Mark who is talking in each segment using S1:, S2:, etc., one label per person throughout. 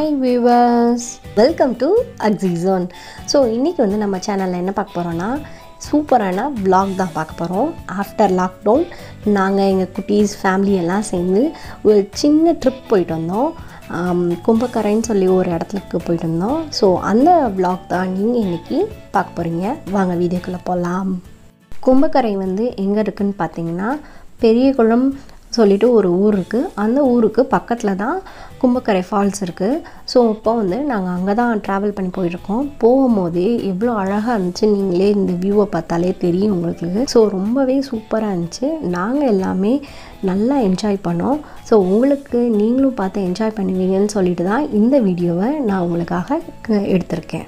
S1: hi viewers welcome to Axizone so இன்றைக்கி வந்து நம்ம சேனலில் என்ன பார்க்க போகிறோன்னா சூப்பரான vlog தான் பார்க்க போகிறோம் ஆஃப்டர் லாக்டவுன் நாங்கள் எங்கள் குட்டீஸ் ஃபேமிலி எல்லாம் சேர்ந்து ஒரு சின்ன ட்ரிப் போயிட்டு வந்தோம் ஆம், கும்பக்கரைன்னு சொல்லி ஒரு இடத்துக்கு போயிட்டு வந்தோம் ஸோ அந்த vlog தான் நீங்கள் இன்றைக்கி பார்க்க போகிறீங்க வாங்க வீடியோக்குள்ளே போகலாம் கும்பக்கரை வந்து எங்கே இருக்குன்னு பார்த்தீங்கன்னா பெரியகுளம் சொல்லிட்டு ஒரு ஊர் இருக்குது அந்த ஊருக்கு பக்கத்தில் தான் கும்பக்கரை ஃபால்ஸ் இருக்குது ஸோ இப்போ வந்து நாங்கள் அங்கே தான் ட்ராவல் பண்ணி போயிருக்கோம் போகும்போதே எவ்வளோ அழகாக இருந்துச்சு நீங்களே இந்த வியூவை பார்த்தாலே தெரியும் உங்களுக்கு ஸோ ரொம்பவே சூப்பராக இருந்துச்சு நாங்கள் எல்லாமே நல்லா என்ஜாய் பண்ணோம் ஸோ உங்களுக்கு நீங்களும் பார்த்து என்ஜாய் பண்ணுவீங்கன்னு சொல்லிட்டு தான் இந்த வீடியோவை நான் உங்களுக்காக க- எடுத்திருக்கேன்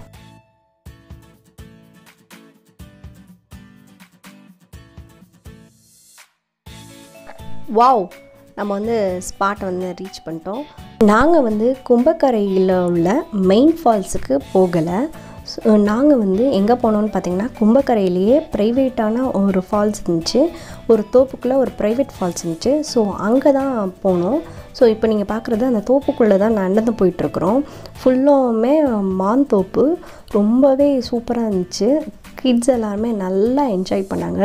S1: வாவ் நம்ம வந்து ஸ்பாட் வந்து ரீச் பண்ணிட்டோம் நாங்கள் வந்து கும்பக்கரையில் உள்ள மெயின் ஃபால்ஸுக்கு போகலை நாங்கள் வந்து எங்கே போனோம்னு பார்த்தீங்கன்னா கும்பக்கரையிலேயே ப்ரைவேட்டான ஒரு ஃபால்ஸ் இருந்துச்சு ஒரு தோப்புக்குள்ளே ஒரு ப்ரைவேட் ஃபால்ஸ் இருந்துச்சு ஸோ அங்கே தான் போனோம் ஸோ இப்போ நீங்கள் பார்க்குறது அந்த தோப்புக்குள்ளே தான் நடந்து போயிட்டுருக்குறோம் ஃபுல்லாமே மான் தோப்பு ரொம்பவே சூப்பராக இருந்துச்சு கிட்ஸ் எல்லாருமே நல்லா என்ஜாய் பண்ணாங்க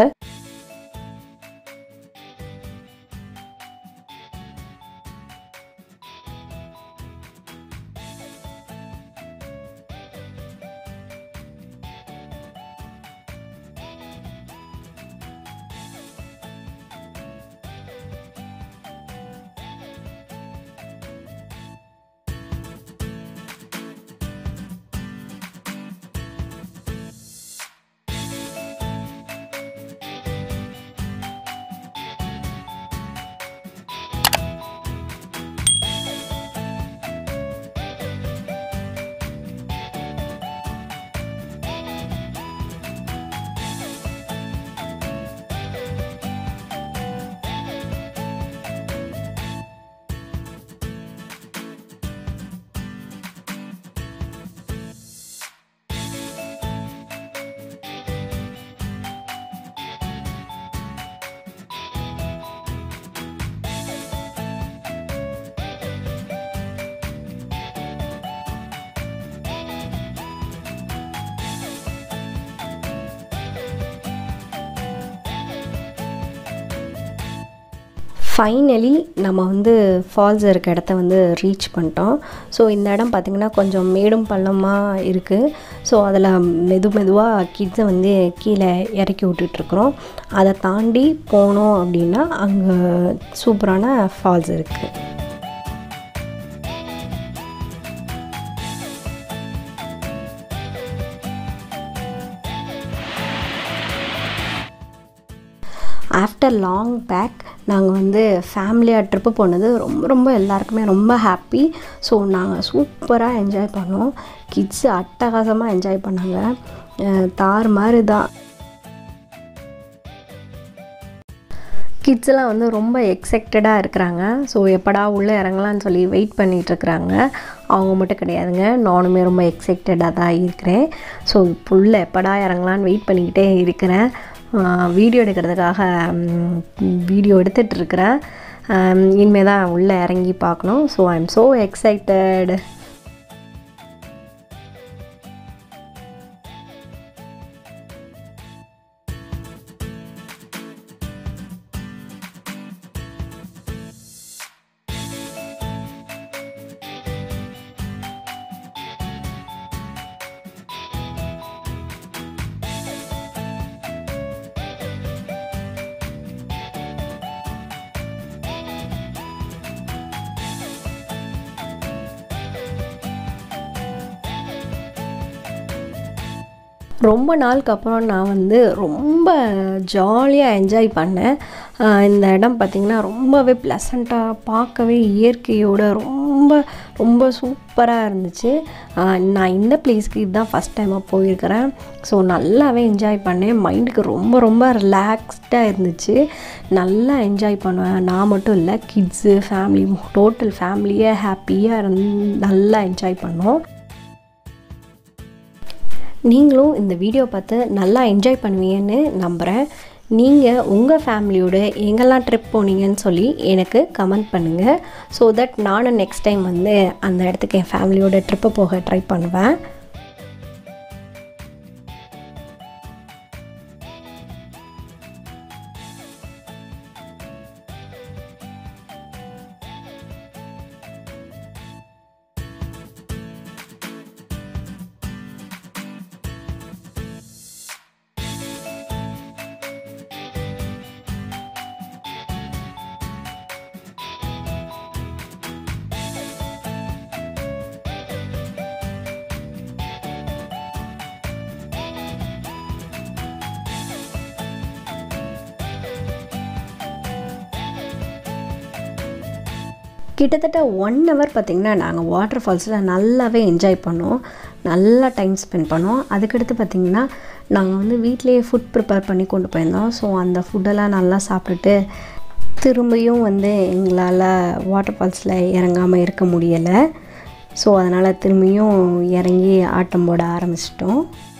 S1: ஃபைனலி நம்ம வந்து ஃபால்ஸ் இருக்க இடத்த வந்து ரீச் பண்ணிட்டோம் ஸோ இந்த இடம் பார்த்திங்கன்னா கொஞ்சம் மேடும் பள்ளமாக இருக்குது ஸோ அதில் மெது மெதுவாக கிட்ஸை வந்து கீழே இறக்கி விட்டுட்ருக்குறோம் அதை தாண்டி போனோம் அப்படின்னா அங்கே சூப்பரான ஃபால்ஸ் இருக்குது ஆஃப்டர் லாங் பேக் நாங்கள் வந்து ஃபேமிலியாக ட்ரிப்பு போனது ரொம்ப ரொம்ப எல்லாருக்குமே ரொம்ப ஹாப்பி ஸோ நாங்கள் சூப்பராக என்ஜாய் பண்ணோம் கிட்ஸ் அட்டகாசமாக என்ஜாய் பண்ணாங்க அஹ் தாறு மாதிரி தான் கிட்ஸ்லாம் வந்து ரொம்ப எக்ஸைட்டடாக இருக்கிறாங்க ஸோ எப்படா உள்ளே இறங்கலாம்னு சொல்லி வெயிட் பண்ணிட்டு இருக்கிறாங்க அவங்க மட்டும் கிடையாதுங்க நானுமே ரொம்ப எக்ஸைட்டடாக தான் இருக்கிறேன் ஸோ இப்போ உள்ள எப்படா இறங்கலான்னு வெயிட் பண்ணிக்கிட்டே இருக்கிறேன் வீடியோ எடுக்கிறதுக்காக வீடியோ எடுத்துகிட்டு இருக்கிறேன் இனிமேல் தான் உள்ளே இறங்கி பார்க்கணும் so I am so excited ரொம்ப நாளுக்கு அப்புறம் நான் வந்து ரொம்ப ஜாலியாக என்ஜாய் பண்ணேன் ஆஹ் இந்த இடம் பார்த்திங்கன்னா ரொம்பவே ப்ளசண்ட்டாக பார்க்கவே இயற்கையோட ரொம்ப ரொம்ப சூப்பராக இருந்துச்சு ஆஹ் நான் இந்த பிளேஸ்க்கு இதுதான் ஃபஸ்ட் டைமாக போயிருக்கிறேன் ஸோ நல்லாவே என்ஜாய் பண்ணேன் மைண்டுக்கு ரொம்ப ரொம்ப ரிலாக்ஸ்டாக இருந்துச்சு நல்லா என்ஜாய் பண்ணுவேன் நான் மட்டும் இல்லை கிட்ஸு ஃபேமிலி டோட்டல் ஃபேமிலியே ஹாப்பியாக இருந்து நல்லா என்ஜாய் பண்ணோம் நீங்களும் இந்த வீடியோ பார்த்து நல்லா என்ஜாய் பண்ணுவீங்கன்னு நம்புகிறேன் நீங்கள் உங்கள் ஃபேமிலியோட எங்கெல்லாம் ட்ரிப் போனீங்கன்னு சொல்லி எனக்கு கமெண்ட் பண்ணுங்கள் ஸோ தட் நானும் நெக்ஸ்ட் டைம் வந்து அந்த இடத்துக்கு என் ஃபேமிலியோட ட்ரிப்பை போக ட்ரை பண்ணுவேன் கிட்டத்தட்ட ஒன் ஹவர் பார்த்திங்கன்னா நாங்கள் வாட்டர் ஃபால்ஸில் நல்லாவே என்ஜாய் பண்ணோம் நல்லா டைம் ஸ்பெண்ட் பண்ணோம் அதுக்கடுத்து பார்த்திங்கன்னா நாங்கள் வந்து வீட்டிலேயே ஃபுட் ப்ரிப்பேர் பண்ணி கொண்டு போயிருந்தோம் ஸோ அந்த ஃபுட்டெல்லாம் நல்லா சாப்பிட்டுட்டு திரும்பியும் வந்து எங்களால் வாட்டர் ஃபால்ஸில் இறங்காமல் இருக்க முடியலை ஸோ அதனால் திரும்பியும் இறங்கி ஆட்டம் போட ஆரம்பிச்சிட்டோம்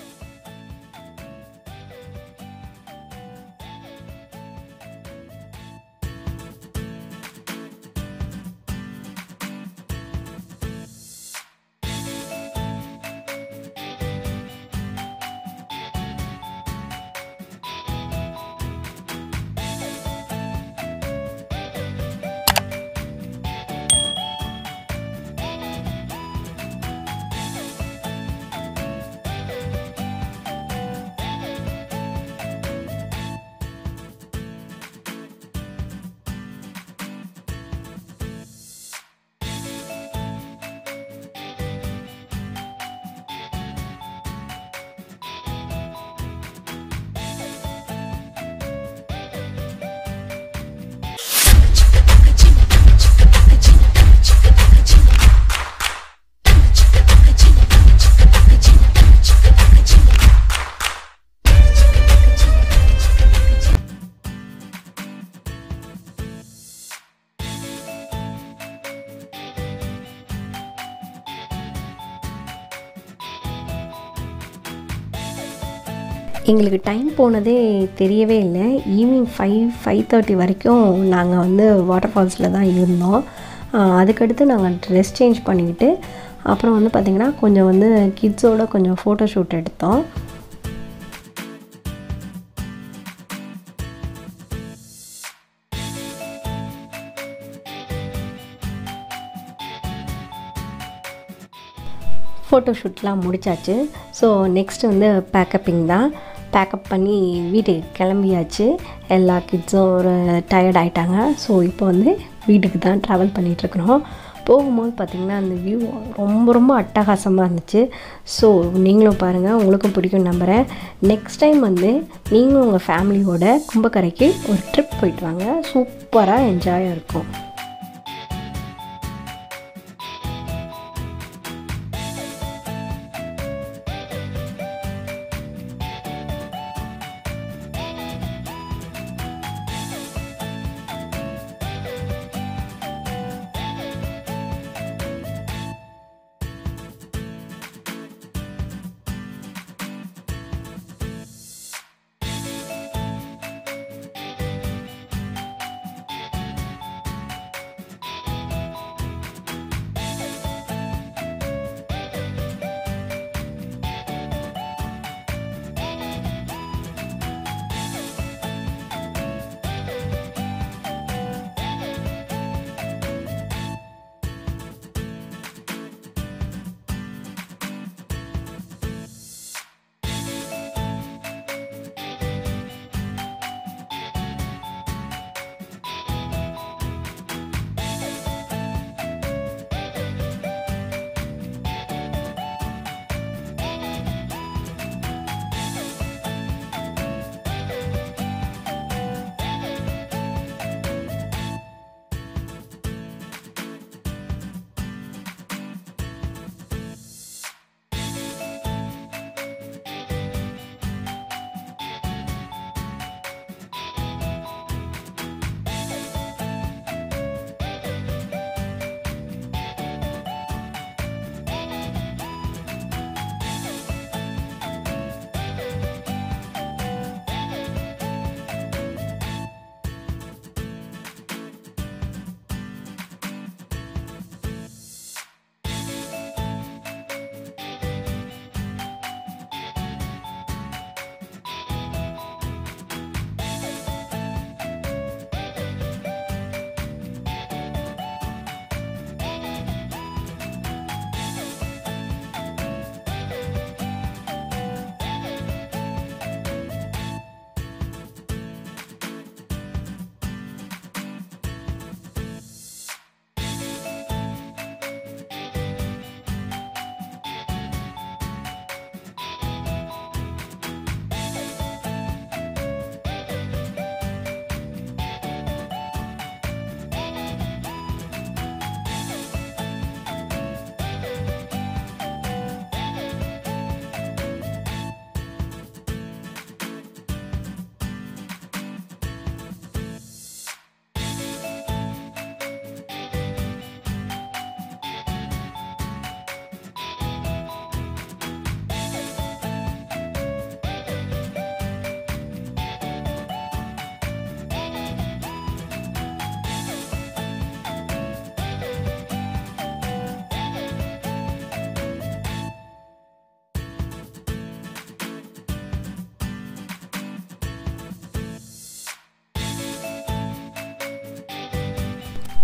S1: எங்களுக்கு டைம் போனதே தெரியவே இல்லை ஈவினிங் ஃபைவ் ஃபைவ் தேர்ட்டி வரைக்கும் நாங்கள் வந்து வாட்டர் ஃபால்ஸில் தான் இருந்தோம் ஆஹ் அதுக்கடுத்து நாங்கள் ட்ரெஸ் சேஞ்ச் பண்ணிக்கிட்டு அப்புறம் வந்து பார்த்திங்கன்னா கொஞ்சம் வந்து கிட்ஸோட கொஞ்சம் ஃபோட்டோ ஷூட் எடுத்தோம் ஃபோட்டோ ஷூட்லாம் முடிச்சாச்சு ஸோ நெக்ஸ்ட் வந்து பேக்கப்பிங் தான் பேக்கப் பண்ணி வீட்டுக்கு கிளம்பியாச்சு எல்லா கிட்ஸும் ஒரு டயர்ட் ஆகிட்டாங்க ஸோ இப்போ வந்து வீட்டுக்கு தான் ட்ராவல் பண்ணிகிட்ருக்குறோம் போகும்போது பார்த்திங்கன்னா அந்த வியூ ரொம்ப ரொம்ப அட்டகாசமாக இருந்துச்சு ஸோ நீங்களும் பாருங்கள் உங்களுக்கும் பிடிக்கும் நம்புகிறேன் நெக்ஸ்ட் டைம் வந்து நீங்களும் உங்கள் ஃபேமிலியோட கும்பக்கரைக்கு ஒரு ட்ரிப் போயிட்டு வாங்க சூப்பராக என்ஜாயாக இருக்கும்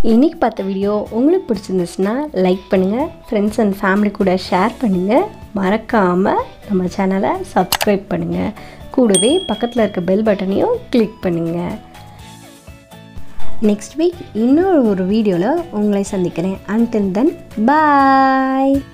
S1: இன்றைக்கி பார்த்த வீடியோ உங்களுக்கு பிடிச்சிருந்துச்சுன்னா லைக் பண்ணுங்கள் ஃப்ரெண்ட்ஸ் அண்ட் ஃபேமிலி கூட ஷேர் பண்ணுங்கள் மறக்காமல் நம்ம சேனலை சப்ஸ்கிரைப் பண்ணுங்கள் கூடவே பக்கத்தில் இருக்க பெல் பட்டனையும் கிளிக் பண்ணுங்கள் நெக்ஸ்ட் வீக் இன்னொரு ஒரு வீடியோவில் உங்களை சந்திக்கிறேன் அன்டில் தென் பாய்